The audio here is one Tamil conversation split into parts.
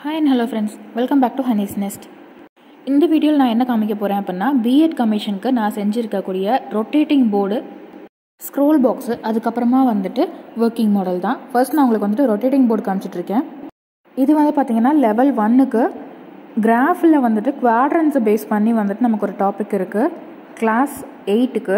hi and hello friends welcome back to honey's nest இந்த வீடியோவில் நான் என்ன காமிக்க போகிறேன் அப்படின்னா பிஎட் கமிஷனுக்கு நான் செஞ்சுருக்கக்கூடிய ரொட்டேட்டிங் போர்டு ஸ்க்ரோல் பாக்ஸு அதுக்கப்புறமா வந்துட்டு ஒர்க்கிங் மாடல் தான் ஃபர்ஸ்ட் நான் உங்களுக்கு வந்துட்டு ரொட்டேட்டிங் போர்டு காமிச்சிட்ருக்கேன் இது வந்து பார்த்தீங்கன்னா லெவல் ஒன்னுக்கு கிராஃபில் வந்துட்டு குவாட்ரன்ஸை பேஸ் பண்ணி வந்துட்டு நமக்கு ஒரு டாபிக் இருக்குது கிளாஸ் எயிட்டுக்கு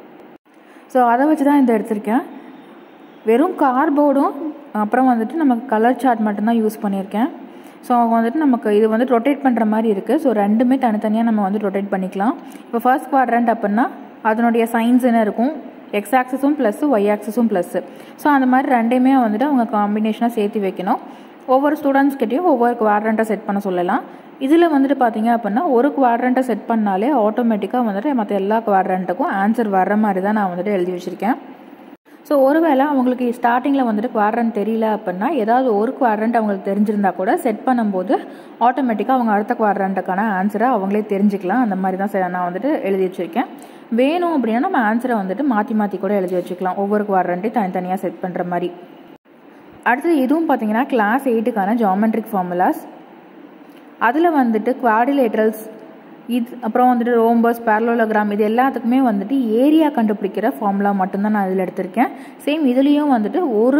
ஸோ அதை வச்சு தான் இந்த எடுத்திருக்கேன் வெறும் கார்போர்டும் அப்புறம் வந்துட்டு நமக்கு கலர் சார்ட் மட்டும்தான் யூஸ் பண்ணியிருக்கேன் ஸோ அவங்க வந்துட்டு நமக்கு இது வந்து ரொட்டேட் பண்ணுற மாதிரி இருக்குது ஸோ ரெண்டுமே தனித்தனியாக நம்ம வந்து ரொட்டேட் பண்ணிக்கலாம் இப்போ ஃபர்ஸ்ட் குவாட்ரண்ட் அப்படின்னா அதனுடைய சைன்ஸ் என்ன இருக்கும் எக்ஸ் ஆக்சஸும் ப்ளஸ்ஸு ஒய் ஆக்சஸும் ப்ளஸ்ஸு ஸோ அந்த மாதிரி ரெண்டையுமே வந்துட்டு அவங்க காம்பினேஷனாக சேர்த்து வைக்கணும் ஒவ்வொரு ஸ்டூடெண்ட்ஸ்கிட்டையும் ஒவ்வொரு குவாட்ரண்ட்டை செட் பண்ண சொல்லலாம் இதில் வந்துட்டு பார்த்தீங்க அப்படின்னா ஒரு குவாட்ரண்ட்டை செட் பண்ணாலே ஆட்டோமேட்டிக்காக வந்துட்டு மற்ற எல்லா குவாட்ரண்ட்டுக்கும் ஆன்சர் வர்ற மாதிரி தான் நான் வந்துட்டு எழுதி வச்சுருக்கேன் ஸோ ஒருவேளை அவங்களுக்கு ஸ்டார்டிங்கில் வந்துட்டு குவாட்ரண்ட் தெரியல அப்படின்னா ஏதாவது ஒரு குவாட்ரண்ட் அவங்களுக்கு தெரிஞ்சிருந்தா கூட செட் பண்ணும்போது ஆட்டோமேட்டிக்காக அவங்க அடுத்த குவாட்ரண்ட்டுக்கான ஆன்சரை அவங்களே தெரிஞ்சுக்கலாம் அந்த மாதிரி தான் சரி நான் வந்துட்டு எழுதி வச்சுருக்கேன் வேணும் அப்படின்னா நம்ம ஆன்சரை வந்துட்டு மாற்றி மாற்றி கூட எழுதி வச்சுக்கலாம் ஒவ்வொரு குவாட்ரண்ட்டையும் தனித்தனியாக செட் பண்ணுற மாதிரி அடுத்தது இதுவும் பார்த்தீங்கன்னா கிளாஸ் எயிட்டுக்கான ஜாமெட்ரிக் ஃபார்முலாஸ் அதில் வந்துட்டு குவாடிலேட்ரல்ஸ் இது அப்புறம் வந்துட்டு ரோம்பஸ் பேரலோலோகிராம் இது எல்லாத்துக்குமே வந்துட்டு ஏரியா கண்டுபிடிக்கிற ஃபார்முலா மட்டும்தான் நான் இதில் எடுத்திருக்கேன் சேம் இதுலேயும் வந்துட்டு ஒரு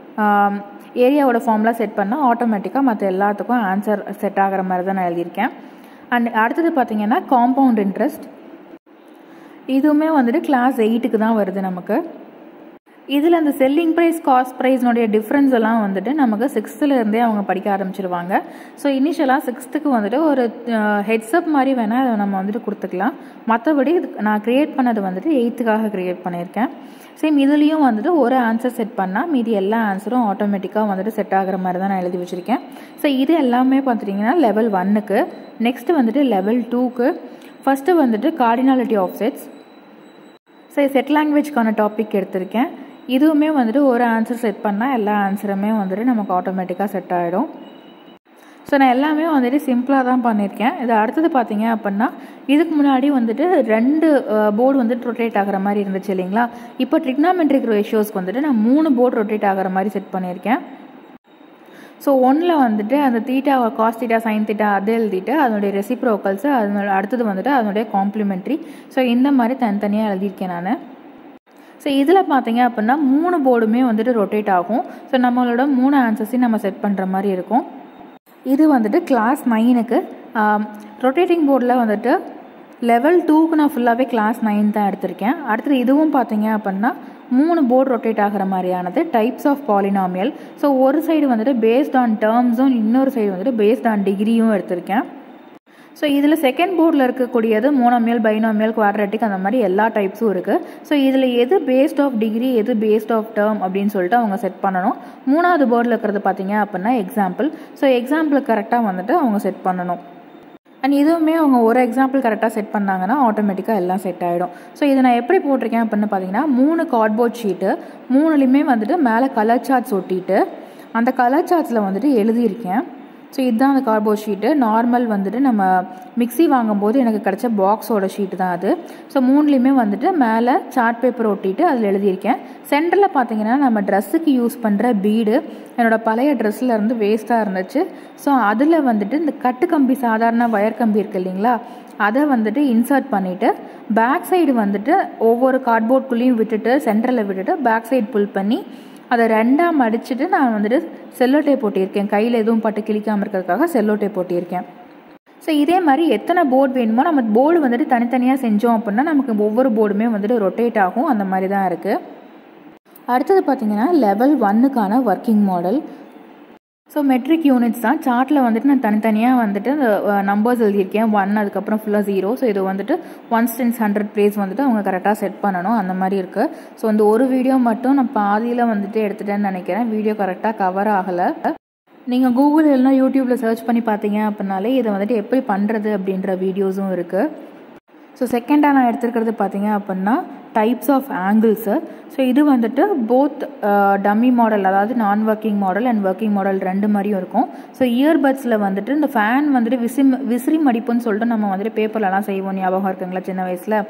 ஏரியாவோட ஃபார்முலா செட் பண்ணால் ஆட்டோமேட்டிக்காக மற்ற எல்லாத்துக்கும் ஆன்சர் செட் ஆகிற மாதிரி தான் நான் எழுதியிருக்கேன் அண்ட் அடுத்தது பார்த்தீங்கன்னா காம்பவுண்ட் இன்ட்ரெஸ்ட் இதுவுமே வந்துட்டு கிளாஸ் எயிட்டுக்கு தான் வருது நமக்கு இதில் அந்த செல்லிங் ப்ரைஸ் காஸ்ட் ப்ரைஸ்னுடைய டிஃப்ரென்ஸ் எல்லாம் வந்துட்டு நமக்கு சிக்ஸ்த்துலேருந்தே அவங்க படிக்க ஆரம்பிச்சிருவாங்க ஸோ இனிஷியலாக சிக்ஸ்த்துக்கு வந்துட்டு ஒரு ஹெட்ஸ்அப் மாதிரி வேணால் நம்ம வந்துட்டு கொடுத்துக்கலாம் மற்றபடி இது நான் க்ரியேட் பண்ணது வந்துட்டு எயித்துக்காக க்ரியேட் பண்ணியிருக்கேன் சேம் இதுலேயும் வந்துட்டு ஒரு ஆன்சர் செட் பண்ணால் மீதி எல்லா ஆன்சரும் ஆட்டோமேட்டிக்காக வந்துட்டு செட் ஆகிற மாதிரி தான் நான் எழுதி வச்சுருக்கேன் ஸோ இது எல்லாமே பார்த்துட்டிங்கன்னா லெவல் ஒன்னுக்கு நெக்ஸ்ட்டு வந்துட்டு லெவல் டூக்கு ஃபஸ்ட்டு வந்துட்டு cardinality of sets so set லாங்குவேஜ்க்கான டாபிக் எடுத்திருக்கேன் இதுவுமே வந்துட்டு ஒரு ஆன்சர் செட் பண்ணால் எல்லா ஆன்சருமே வந்துட்டு நமக்கு ஆட்டோமேட்டிக்காக செட் ஆகிடும் ஸோ நான் எல்லாமே வந்துட்டு சிம்பிளாக தான் பண்ணியிருக்கேன் இது அடுத்தது பார்த்தீங்க அப்படின்னா இதுக்கு முன்னாடி வந்துட்டு ரெண்டு போர்டு வந்துட்டு ரொட்டேட் ஆகிற மாதிரி இருந்துச்சு இல்லைங்களா இப்போ ட்ரிக்னாமெட்ரிக் ரேஷியோஸ்க்கு வந்துட்டு நான் மூணு போர்டு ரொட்டேட் ஆகிற மாதிரி செட் பண்ணியிருக்கேன் ஸோ ஒன்றில் வந்துட்டு அந்த theta cos theta sine theta அதை எழுதிட்டு அதனுடைய ரெசிப்ரோக்கல்ஸு அதனோட அடுத்தது வந்துட்டு அதனுடைய காம்ப்ளிமெண்ட்ரி ஸோ இந்த மாதிரி தனித்தனியாக எழுதியிருக்கேன் நான் ஸோ இதில் பார்த்தீங்க அப்படின்னா மூணு போர்டுமே வந்துட்டு ரொட்டேட் ஆகும் ஸோ நம்மளோட மூணு ஆன்சர்ஸையும் நம்ம செட் பண்ணுற மாதிரி இருக்கும் இது வந்துட்டு கிளாஸ் நைனுக்கு ரொட்டேட்டிங் போர்டில் வந்துட்டு லெவல் டூக்கு நான் ஃபுல்லாகவே கிளாஸ் நைன் தான் எடுத்திருக்கேன் அடுத்தது இதுவும் பார்த்தீங்க அப்படின்னா மூணு போர்டு ரொட்டேட் ஆகிற மாதிரியானது டைப்ஸ் ஆஃப் பாலினாமியல் ஸோ ஒரு சைடு வந்துட்டு பேஸ்ட் ஆன் டேர்ம்ஸும் இன்னொரு சைடு வந்துட்டு பேஸ்ட் ஆன் டிகிரியும் எடுத்திருக்கேன் ஸோ இதில் செகண்ட் போர்டில் இருக்கக்கூடியது மோனோமியல் பைனோமியல் குவாட்ரேட்டிக் அந்த மாதிரி எல்லா டைப்ஸும் இருக்குது ஸோ இதில் எது பேஸ்ட் ஆஃப் டிகிரி எது பேஸ்ட் ஆஃப் டேர்ம் அப்படின்னு சொல்லிட்டு அவங்க செட் பண்ணணும் மூணாவது போர்டில் இருக்கிறது பார்த்தீங்க அப்படின்னா எக்ஸாம்பிள் ஸோ எக்ஸாம்பிள் கரெக்டாக வந்துட்டு அவங்க செட் பண்ணணும் அண்ட் இதுவுமே அவங்க ஒரு எக்ஸாம்பிள் கரெக்டாக செட் பண்ணாங்கன்னா ஆட்டோமேட்டிக்காக எல்லாம் செட் ஆகிடும் ஸோ இதை நான் எப்படி போட்டிருக்கேன் அப்படின்னு பார்த்தீங்கன்னா மூணு கார்ட்போர்ட் ஷீட்டு மூணுலேயுமே வந்துட்டு மேலே கலர் சார்ட்ஸ் ஒட்டிட்டு அந்த கலர் சார்ட்ஸில் வந்துட்டு எழுதியிருக்கேன் ஸோ இதுதான் அந்த கார்போர்ட் ஷீட்டு நார்மல் வந்துட்டு நம்ம மிக்சி வாங்கும்போது எனக்கு கிடச்ச பாக்ஸோட ஷீட்டு தான் அது ஸோ மூணுலேயுமே வந்துட்டு மேலே சார்ட் பேப்பர் ஒட்டிட்டு அதில் எழுதியிருக்கேன் சென்டரில் பார்த்தீங்கன்னா நம்ம ட்ரெஸ்ஸுக்கு யூஸ் பண்ணுற பீடு என்னோடய பழைய ட்ரெஸ்ஸில் இருந்து வேஸ்ட்டாக இருந்துச்சு ஸோ அதில் வந்துட்டு இந்த கட்டு கம்பி சாதாரண வயர் கம்பி இருக்குது இல்லைங்களா அதை வந்துட்டு இன்சர்ட் பண்ணிவிட்டு பேக் சைடு வந்துட்டு ஒவ்வொரு கார்ட்போர்ட்குள்ளேயும் விட்டுட்டு சென்டரில் விட்டுட்டு பேக் சைடு புல் பண்ணி அதை ரெண்டாக மடிச்சுட்டு நான் வந்துட்டு செல்லோ டேப் போட்டியிருக்கேன் கையில் எதுவும் பட்டு கிழிக்காமல் இருக்கிறதுக்காக செல்லோ டேப் போட்டியிருக்கேன் ஸோ இதே மாதிரி எத்தனை போர்டு வேணுமோ நம்ம போர்டு வந்துட்டு தனித்தனியாக செஞ்சோம் அப்படின்னா நமக்கு ஒவ்வொரு போர்டுமே வந்துட்டு ரொட்டேட் ஆகும் அந்த மாதிரி தான் இருக்குது அடுத்தது பார்த்திங்கன்னா லெவல் ஒன்னுக்கான working model so metric units தான் சார்ட்டில் வந்துட்டு நான் தனித்தனியாக வந்துட்டு நம்பர்ஸ் எழுதியிருக்கேன் ஒன் அதுக்கப்புறம் ஃபுல்லாக ஜீரோ ஸோ இது வந்துட்டு ஒன் டென்ஸ் ஹண்ட்ரட் பிளேஸ் வந்துட்டு அவங்க கரெக்டாக செட் பண்ணணும் அந்த மாதிரி இருக்குது ஸோ இந்த ஒரு வீடியோ மட்டும் நான் பாதியில் வந்துட்டு எடுத்துட்டேன்னு நினைக்கிறேன் வீடியோ கரெக்டாக கவர் ஆகலை நீங்கள் கூகுள் இல்லைனா யூடியூப்பில் சர்ச் பண்ணி பார்த்தீங்க அப்படின்னாலே இதை வந்துட்டு எப்படி பண்ணுறது அப்படின்ற வீடியோஸும் இருக்குது ஸோ செகண்டாக நான் எடுத்துருக்கிறது பார்த்தீங்க அப்படின்னா டைப்ஸ் ஆஃப் ஆங்கிள்ஸு ஸோ இது வந்துட்டு போத் டம்மி மாடல் அதாவது நான் working model and working model ரெண்டு மாதிரியும் இருக்கும் ஸோ இயர்பட்ஸில் வந்துட்டு இந்த ஃபேன் வந்துட்டு விசி விசிறி மடிப்புன்னு சொல்லிட்டு நம்ம வந்துட்டு பேப்பர்லலாம் செய்வோம் ஞாபகம் இருக்குங்களா சின்ன வயசில்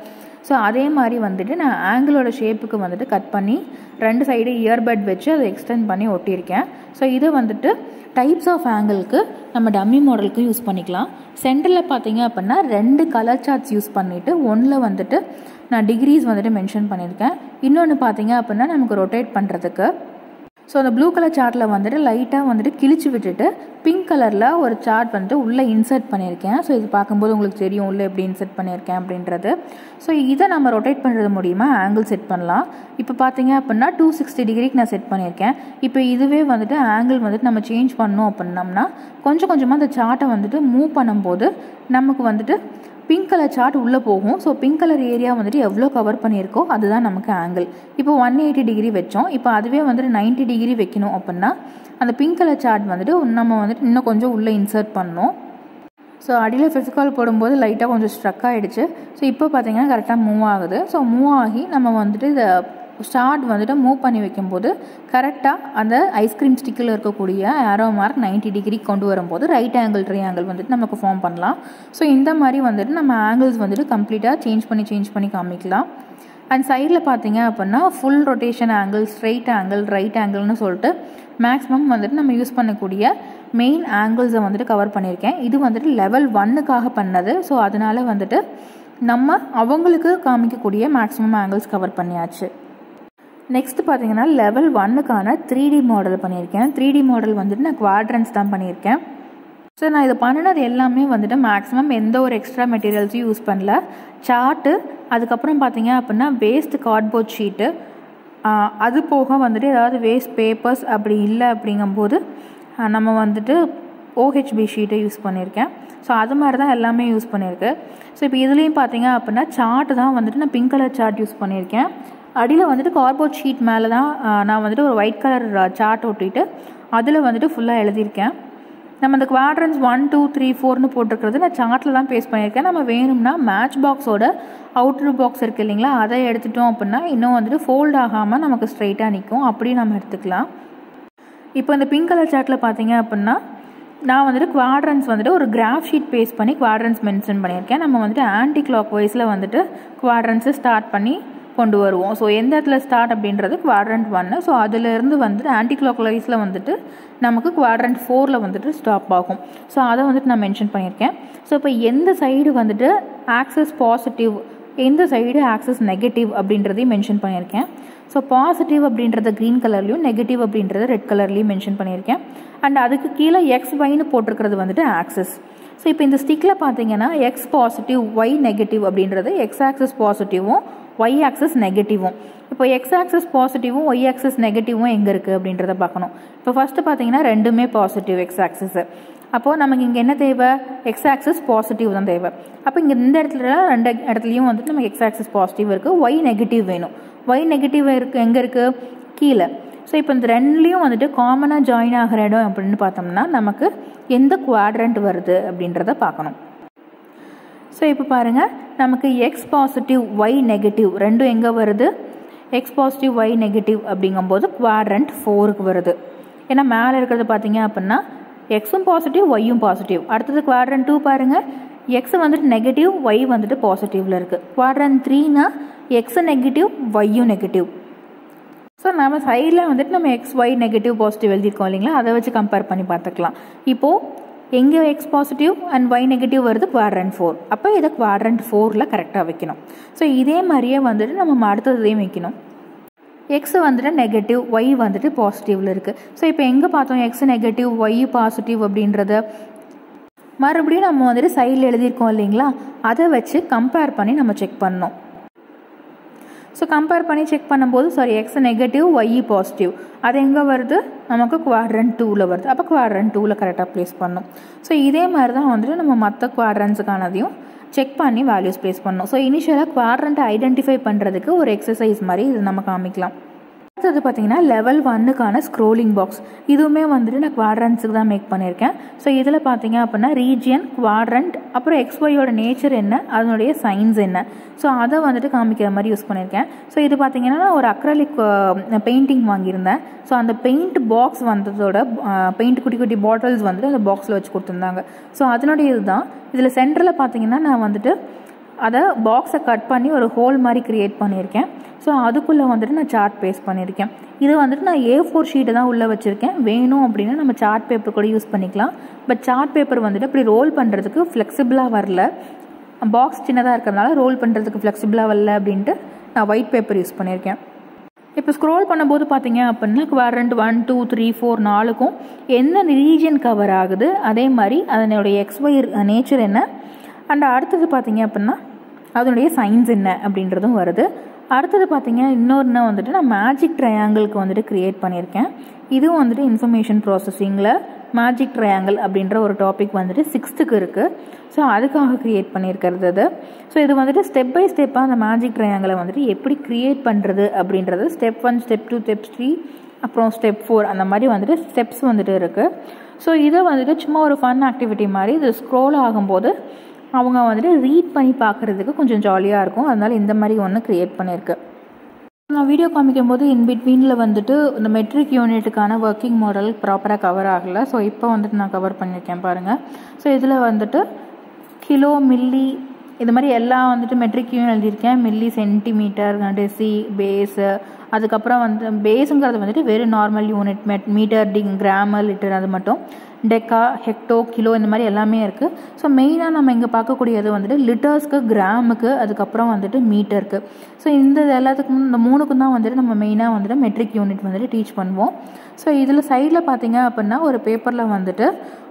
ஸோ அதே மாதிரி வந்துட்டு நான் ஆங்கிளோட ஷேப்புக்கு வந்துட்டு கட் பண்ணி ரெண்டு சைடு இயர்பட் வச்சு அதை எக்ஸ்டெண்ட் பண்ணி ஒட்டியிருக்கேன் ஸோ இது வந்துட்டு டைப்ஸ் ஆஃப் ஆங்கிளுக்கு நம்ம டம்மி மாடலுக்கு யூஸ் பண்ணிக்கலாம் சென்டரில் பார்த்தீங்க அப்படின்னா ரெண்டு கலர் சார்ட்ஸ் யூஸ் பண்ணிவிட்டு ஒன்றில் வந்துட்டு நான் டிகிரிஸ் வந்துட்டு மென்ஷன் பண்ணியிருக்கேன் இன்னொன்று பார்த்தீங்க அப்படின்னா நமக்கு ரொட்டேட் பண்ணுறதுக்கு ஸோ அந்த ப்ளூ கலர் சார்ட்டில் வந்துட்டு லைட்டாக வந்துட்டு கிழிச்சு விட்டுட்டு பிங்க் கலரில் ஒரு சார்ட் வந்துட்டு உள்ளே இன்சர்ட் பண்ணியிருக்கேன் ஸோ இது பார்க்கும்போது உங்களுக்கு தெரியும் உள்ளே எப்படி இன்சர்ட் பண்ணியிருக்கேன் அப்படின்றது ஸோ இதை நம்ம ரொட்டேட் பண்ணுறது மூலிமா ஆங்கிள் செட் பண்ணலாம் இப்போ பார்த்தீங்க அப்படின்னா டூ சிக்ஸ்டி டிகிரிக்கு நான் செட் பண்ணியிருக்கேன் இப்போ இதுவே வந்துட்டு ஆங்கிள் வந்துட்டு நம்ம சேஞ்ச் பண்ணோம் அப்படின்னம்னா கொஞ்சம் கொஞ்சமாக அந்த சார்ட்டை வந்துட்டு மூவ் பண்ணும்போது நமக்கு வந்துட்டு பிங்க் கலர் சார்ட் உள்ளே போகும் ஸோ பிங்க் கலர் ஏரியா வந்துட்டு எவ்வளோ கவர் பண்ணியிருக்கோ அதுதான் நமக்கு ஆங்கிள் இப்போ ஒன் எயிட்டி டிகிரி வச்சோம் இப்போ அதுவே வந்துட்டு நைன்ட்டி டிகிரி வைக்கணும் அப்படின்னா அந்த பிங்க் கலர் சார்ட் வந்துட்டு நம்ம வந்துட்டு இன்னும் கொஞ்சம் உள்ளே இன்சர்ட் பண்ணணும் ஸோ அடியில் ஃபிசிக்கால் போடும்போது லைட்டாக கொஞ்சம் ஸ்ட்ரக் ஆகிடுச்சு ஸோ இப்போ பார்த்தீங்கன்னா கரெக்டாக மூவ் ஆகுது ஸோ மூவ் ஆகி நம்ம வந்துட்டு இதை ஸ்டார்ட் வந்துட்டு மூவ் பண்ணி வைக்கும்போது கரெக்டாக அந்த ஐஸ்கிரீம் ஸ்டிக்கில் இருக்கக்கூடிய ஆரோ மார்க் நைன்ட்டி டிகிரி கொண்டு வரும்போது ரைட் ஆங்கிள் ட்ரை ஆங்கிள் வந்துட்டு நமக்கு ஃபார்ம் பண்ணலாம் ஸோ இந்த மாதிரி வந்துட்டு நம்ம ஆங்கிள்ஸ் வந்துட்டு கம்ப்ளீட்டாக சேஞ்ச் பண்ணி சேஞ்ச் பண்ணி காமிக்கலாம் அண்ட் சைடில் பார்த்தீங்க அப்படின்னா full rotation angle straight angle right ஆங்கிள்னு சொல்லிட்டு மேக்ஸிமம் வந்துட்டு நம்ம யூஸ் பண்ணக்கூடிய மெயின் ஆங்கிள்ஸை வந்துட்டு கவர் பண்ணியிருக்கேன் இது வந்துட்டு லெவல் ஒன்னுக்காக பண்ணது ஸோ அதனால் வந்துட்டு நம்ம அவங்களுக்கு காமிக்கக்கூடிய மேக்ஸிமம் ஆங்கிள்ஸ் கவர் பண்ணியாச்சு நெக்ஸ்ட் பார்த்தீங்கன்னா லெவல் ஒன்னுக்கான த்ரீ டி மாடல் பண்ணியிருக்கேன் த்ரீ டி மாடல் வந்துட்டு நான் குவாட்ரன்ஸ் தான் பண்ணியிருக்கேன் ஸோ நான் இதை பண்ணினது எல்லாமே வந்துட்டு மேக்ஸிமம் எந்த ஒரு எக்ஸ்ட்ரா மெட்டீரியல்ஸையும் யூஸ் பண்ணல சார்ட்டு அதுக்கப்புறம் பார்த்தீங்க அப்படின்னா வேஸ்ட் கார்ட்போர்ட் ஷீட்டு அது போக வந்துட்டு ஏதாவது வேஸ்ட் பேப்பர்ஸ் அப்படி இல்லை அப்படிங்கும்போது நம்ம வந்துட்டு ஓஹெச்பி ஷீட்டை யூஸ் பண்ணியிருக்கேன் ஸோ அது மாதிரி தான் எல்லாமே யூஸ் பண்ணியிருக்கு ஸோ இப்போ இதுலேயும் பார்த்தீங்க அப்படின்னா சார்ட் தான் வந்துட்டு நான் பிங்க் கலர் சார்ட் யூஸ் பண்ணியிருக்கேன் அடியில் வந்துட்டு கார்போர்ட் ஷீட் மேலே தான் நான் வந்துட்டு ஒரு ஒயிட் கலர் சார்ட் ஒட்டிட்டு அதில் வந்துட்டு ஃபுல்லாக எழுதியிருக்கேன் நம்ம இந்த குவாட்ரன்ஸ் ஒன் டூ த்ரீ ஃபோர்னு போட்டிருக்கிறது நான் சார்ட்டில் தான் பேஸ்ட் பண்ணியிருக்கேன் நம்ம வேணும்னா மேட்ச் பாக்ஸோட அவுட்ரு பாக்ஸ் இருக்குது இல்லைங்களா அதை எடுத்துட்டோம் அப்படின்னா இன்னும் வந்துட்டு ஃபோல்ட் ஆகாமல் நமக்கு ஸ்ட்ரைட்டாக நிற்கும் அப்படி நம்ம எடுத்துக்கலாம் இப்போ இந்த பிங்க் கலர் சார்ட்டில் பார்த்தீங்க அப்படின்னா நான் வந்துட்டு குவாட்ரன்ஸ் வந்துட்டு ஒரு கிராஃப் ஷீட் பேஸ்ட் பண்ணி குவாட்ரன்ஸ் மென்ஷன் பண்ணியிருக்கேன் நம்ம வந்துட்டு ஆன்டி கிளாக் வைஸில் வந்துட்டு குவாட்ரன்ஸை ஸ்டார்ட் பண்ணி கொண்டு வருவோம் ஸோ எந்த இடத்துல ஸ்டார்ட் அப்படின்றது குவாட்ரண்ட் ஒன்று ஸோ அதுலேருந்து வந்துட்டு ஆன்டி கிளாக் வைஸில் வந்துட்டு நமக்கு குவாட்ரண்ட் ஃபோரில் வந்துட்டு ஸ்டாப் ஆகும் ஸோ அதை வந்துட்டு நான் மென்ஷன் பண்ணியிருக்கேன் ஸோ இப்போ எந்த சைடு வந்துட்டு ஆக்சஸ் பாசிட்டிவ் எந்த சைடு ஆக்சஸ் நெகட்டிவ் அப்படின்றதையும் மென்ஷன் பண்ணியிருக்கேன் ஸோ பாசிட்டிவ் அப்படின்றத க்ரீன் கலர்லையும் நெகட்டிவ் அப்படின்றத ரெட் கலர்லையும் மென்ஷன் பண்ணியிருக்கேன் அண்ட் அதுக்கு கீழே எக்ஸ் ஒய்னு போட்டிருக்கிறது வந்துட்டு ஆக்சஸ் ஸோ இப்போ இந்த ஸ்டிக்கில் பார்த்தீங்கன்னா எக்ஸ் பாசிட்டிவ் ஒய் நெகட்டிவ் அப்படின்றது எக்ஸ் ஆக்சஸ் பாசிட்டிவும் ஒய் ஆக்சஸ் நெகட்டிவும் இப்போ எக்ஸ் ஆக்சஸ் பாசிட்டிவும் ஒய் ஆக்சஸ் நெகட்டிவும் எங்கே இருக்குது அப்படின்றத பார்க்கணும் இப்போ ஃபஸ்ட்டு பார்த்தீங்கன்னா ரெண்டுமே பாசிட்டிவ் எக்ஸ் ஆக்சஸ் அப்போது நமக்கு இங்கே என்ன தேவை எக்ஸ் ஆக்சஸ் பாசிட்டிவ் தான் தேவை அப்போ இங்கே இந்த இடத்துல ரெண்டு இடத்துலையும் வந்துட்டு நமக்கு எக்ஸ் ஆக்சஸ் பாசிட்டிவ் இருக்குது ஒய் நெகட்டிவ் வேணும் ஒய் நெகட்டிவ் இருக்குது எங்கே இருக்குது கீழே ஸோ இப்போ இந்த ரெண்டுலேயும் வந்துட்டு காமனாக ஜாயின் ஆகிற இடம் அப்படின்னு பார்த்தோம்னா நமக்கு எந்த குவாட்ரண்ட் வருது அப்படின்றத பார்க்கணும் ஸோ இப்போ பாருங்கள் நமக்கு எக்ஸ் பாசிட்டிவ் ஒய் நெகட்டிவ் ரெண்டும் எங்கே வருது எக்ஸ் பாசிட்டிவ் ஒய் நெகட்டிவ் அப்படிங்கும்போது குவாட்ரண்ட் ஃபோருக்கு வருது ஏன்னா மேலே இருக்கிறது பார்த்தீங்க அப்படின்னா எக்ஸும் பாசிட்டிவ் ஒய்யும் பாசிட்டிவ் அடுத்தது குவாட்ரண்ட் டூ பாருங்கள் எக்ஸ் வந்துட்டு நெகட்டிவ் ஒய் வந்துட்டு பாசிட்டிவில் இருக்குது குவாட்ரண்ட் த்ரீனா எக்ஸு நெகட்டிவ் ஒய்யும் நெகட்டிவ் ஸோ நம்ம சைடில் வந்துட்டு நம்ம எக்ஸ் ஒய் நெகட்டிவ் பாசிட்டிவ் எழுதியிருக்கோம் இல்லைங்களா அதை வச்சு கம்பேர் பண்ணி பார்த்துக்கலாம் இப்போது எங்கே X positive and Y negative வருது குவாட்ரண்ட் ஃபோர் அப்போ இதை குவாட்ரண்ட் ஃபோரில் கரெக்டாக வைக்கணும் ஸோ இதே மாதிரியே வந்துட்டு நம்ம அடுத்ததையும் வைக்கணும் எக்ஸ் வந்துட்டு நெகட்டிவ் ஒய் வந்துட்டு பாசிட்டிவில் இருக்குது ஸோ இப்போ எங்கே பார்த்தோம் எக்ஸ் நெகட்டிவ் ஒய் பாசிட்டிவ் அப்படின்றத மறுபடியும் நம்ம வந்துட்டு சைடில் எழுதியிருக்கோம் இல்லைங்களா அதை வச்சு கம்பேர் பண்ணி நம்ம செக் பண்ணோம் ஸோ கம்பேர் பண்ணி செக் பண்ணும்போது sorry X negative Y positive அது எங்கே வருது நமக்கு குவாட்ரண்ட் டூவில் வருது அப்போ குவாட்ரண்ட் டூவில் கரெக்டாக ப்ளேஸ் பண்ணணும் ஸோ இதே மாதிரி தான் வந்துட்டு நம்ம மற்ற குவாட்ரண்ட்ஸுக்கானதையும் செக் பண்ணி வேல்யூஸ் ப்ளேஸ் பண்ணணும் ஸோ இனிஷியலாக குவாட்ரண்ட்டை ஐடென்டிஃபை பண்ணுறதுக்கு ஒரு எக்ஸசைஸ் மாதிரி இது நம்ம காமிக்கலாம் அடுத்தது பார்த்தீங்கன்னா லெவல் ஒன்னுக்கான ஸ்க்ரோலிங் பாக்ஸ் இதுவுமே வந்துட்டு நான் குவாட்ரண்ட்ஸுக்கு தான் மேக் பண்ணியிருக்கேன் ஸோ இதில் பார்த்தீங்க அப்படின்னா ரீஜியன் குவாட்ரண்ட் அப்புறம் எக்ஸ்ஒயோட நேச்சர் என்ன அதனுடைய சயின்ஸ் என்ன ஸோ அதை வந்துட்டு காமிக்கிற மாதிரி யூஸ் பண்ணியிருக்கேன் ஸோ இது பார்த்தீங்கன்னா நான் ஒரு அக்ரலிக் பெயிண்டிங் வாங்கியிருந்தேன் ஸோ அந்த பெயிண்ட் பாக்ஸ் வந்ததோட பெயிண்ட் குட்டி குட்டி பாட்டில்ஸ் வந்துட்டு அந்த பாக்ஸில் வச்சு கொடுத்துருந்தாங்க ஸோ அதனுடைய இதுதான் இதில் சென்டரில் பார்த்தீங்கன்னா நான் வந்துட்டு அதை பாக்ஸை கட் பண்ணி ஒரு ஹோல் மாதிரி க்ரியேட் பண்ணியிருக்கேன் ஸோ அதுக்குள்ளே வந்துட்டு நான் சார்ட் பேஸ்ட் பண்ணியிருக்கேன் இது வந்துட்டு நான் ஏ ஃபோர் ஷீட்டை தான் உள்ளே வச்சுருக்கேன் வேணும் அப்படின்னா நம்ம சார்ட் பேப்பர் கூட யூஸ் பண்ணிக்கலாம் பட் சார்ட் பேப்பர் வந்துட்டு அப்படி ரோல் பண்ணுறதுக்கு ஃப்ளெக்சிபிளாக வரல பாக்ஸ் சின்னதாக இருக்கிறதுனால ரோல் பண்ணுறதுக்கு ஃப்ளெக்சிபிளாக வரல அப்படின்ட்டு நான் ஒயிட் பேப்பர் யூஸ் பண்ணியிருக்கேன் இப்போ ஸ்க்ரோல் பண்ணும்போது பார்த்தீங்க அப்படின்னா quadrant one two three four நாலுக்கும் என்ன ரீஜன் கவர் ஆகுது அதே மாதிரி அதனுடைய எக்ஸ்ஒய் நேச்சர் என்ன அண்ட் அடுத்தது பார்த்தீங்க அப்படின்னா அதனுடைய சயின்ஸ் என்ன அப்படின்றதும் வருது அடுத்தது பார்த்தீங்க இன்னொன்று வந்துட்டு நான் மேஜிக் ட்ரையாங்கிளுக்கு வந்துட்டு க்ரியேட் பண்ணியிருக்கேன் இதுவும் வந்துட்டு இன்ஃபர்மேஷன் ப்ராசஸிங்கில் மேஜிக் ட்ரையாங்கிள் அப்படின்ற ஒரு டாபிக் வந்துட்டு சிக்ஸ்த்துக்கு இருக்குது ஸோ அதுக்காக க்ரியேட் பண்ணியிருக்கிறது அது ஸோ இது வந்துட்டு ஸ்டெப் பை ஸ்டெப்பாக அந்த மேஜிக் ட்ரையாங்கிளை வந்துட்டு எப்படி க்ரியேட் பண்ணுறது அப்படின்றது step one step two step three அப்புறம் ஸ்டெப் ஃபோர் அந்த மாதிரி வந்துட்டு ஸ்டெப்ஸ் வந்துட்டு இருக்குது ஸோ இதை வந்துட்டு சும்மா ஒரு ஃபன் ஆக்டிவிட்டி மாதிரி இது ஸ்க்ரோல் ஆகும்போது அவங்க வந்துட்டு ரீட் பண்ணி பார்க்குறதுக்கு கொஞ்சம் ஜாலியாக இருக்கும் அதனால இந்த மாதிரி ஒன்று க்ரியேட் பண்ணியிருக்கு நான் வீடியோ காமிக்கும் போது இன் பிட்வீனில் வந்துட்டு இந்த மெட்ரிக் யூனிட்டுக்கான ஒர்க்கிங் மாடல் ப்ராப்பராக கவர் ஆகலை ஸோ இப்போ வந்துட்டு நான் கவர் பண்ணியிருக்கேன் பாருங்கள் ஸோ இதில் வந்துட்டு கிலோ மில்லி இது மாதிரி எல்லாம் வந்துட்டு மெட்ரிக்கையும் எழுதியிருக்கேன் மில்லி சென்டிமீட்டர் டெசி பேஸு அதுக்கப்புறம் வந்து பேஸுங்கிறது வந்துட்டு வெறும் நார்மல் யூனிட் மெட் மீட்டர் டிங் கிராமர் லிட்டர் அது மட்டும் டெக்கா ஹெக்டோ கிலோ இந்த மாதிரி எல்லாமே இருக்குது ஸோ மெயினாக நம்ம இங்கே பார்க்கக்கூடியது வந்துட்டு லிட்டர்ஸ்க்கு கிராமுக்கு அதுக்கப்புறம் வந்துட்டு மீட்டருக்கு ஸோ இந்த எல்லாத்துக்கும் இந்த மூணுக்கும் தான் வந்துட்டு நம்ம மெயினாக வந்துட்டு மெட்ரிக் யூனிட் வந்துட்டு டீச் பண்ணுவோம் ஸோ இதில் சைடில் பார்த்தீங்க அப்படின்னா ஒரு பேப்பரில் வந்துட்டு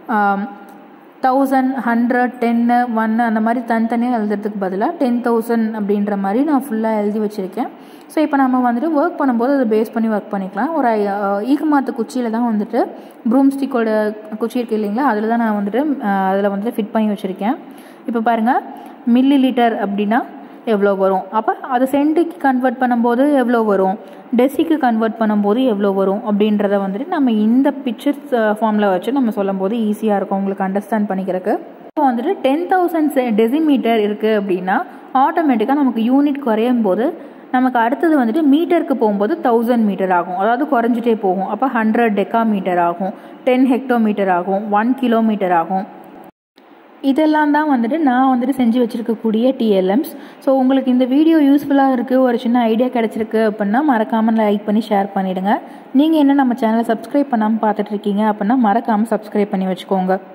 தௌசண்ட் ஹண்ட்ரட் டென்னு ஒன்று அந்த மாதிரி தனித்தனியாக எழுதுறதுக்கு பதிலாக டென் தௌசண்ட் அப்படின்ற மாதிரி நான் ஃபுல்லாக எழுதி வச்சுருக்கேன் ஸோ இப்போ நம்ம வந்துட்டு ஒர்க் பண்ணும்போது அதை பேஸ் பண்ணி ஒர்க் பண்ணிக்கலாம் ஒரு ஈக்குமாத்து குச்சியில் தான் வந்துட்டு ப்ரூம் ஸ்டிக்கோட குச்சி இருக்குது இல்லைங்களா அதில் தான் நான் வந்துட்டு அதில் வந்துட்டு ஃபிட் பண்ணி வச்சுருக்கேன் இப்போ பாருங்கள் மில்லி லிட்டர் அப்படின்னா எவ்வளோ வரும் அப்போ அது சென்ட்டுக்கு கன்வெர்ட் பண்ணும்போது எவ்வளோ வரும் டெசிக்கு கன்வெர்ட் பண்ணும்போது எவ்வளோ வரும் அப்படின்றத வந்துட்டு நம்ம இந்த பிக்சர்ஸ் ஃபார்மில் வச்சு நம்ம சொல்லும் போது ஈஸியாக இருக்கும் உங்களுக்கு அண்டர்ஸ்டாண்ட் பண்ணிக்கிறதுக்கு இப்போ வந்துட்டு டென் தௌசண்ட் டெசிமீட்டர் இருக்குது அப்படின்னா ஆட்டோமேட்டிக்காக நமக்கு யூனிட் குறையும் போது நமக்கு அடுத்தது வந்துட்டு மீட்டருக்கு போகும்போது தௌசண்ட் மீட்டர் ஆகும் அதாவது குறைஞ்சிட்டே போகும் அப்போ ஹண்ட்ரட் டெக்கா மீட்டர் ஆகும் டென் ஹெக்டோமீட்டர் ஆகும் ஒன் கிலோமீட்டர் ஆகும் இதெல்லாம் தான் வந்துட்டு நான் வந்துட்டு செஞ்சு வச்சுருக்கக்கூடிய டிஎல்எம்ஸ் ஸோ உங்களுக்கு இந்த வீடியோ யூஸ்ஃபுல்லாக இருக்குது ஒரு சின்ன ஐடியா கிடச்சிருக்கு அப்படின்னா மறக்காமல் லைக் பண்ணி ஷேர் பண்ணிவிடுங்க நீங்கள் என்ன நம்ம சேனலை சப்ஸ்கிரைப் பண்ணாமல் பார்த்துட்ருக்கீங்க அப்படின்னா மறக்காமல் சப்ஸ்கிரைப் பண்ணி வச்சுக்கோங்க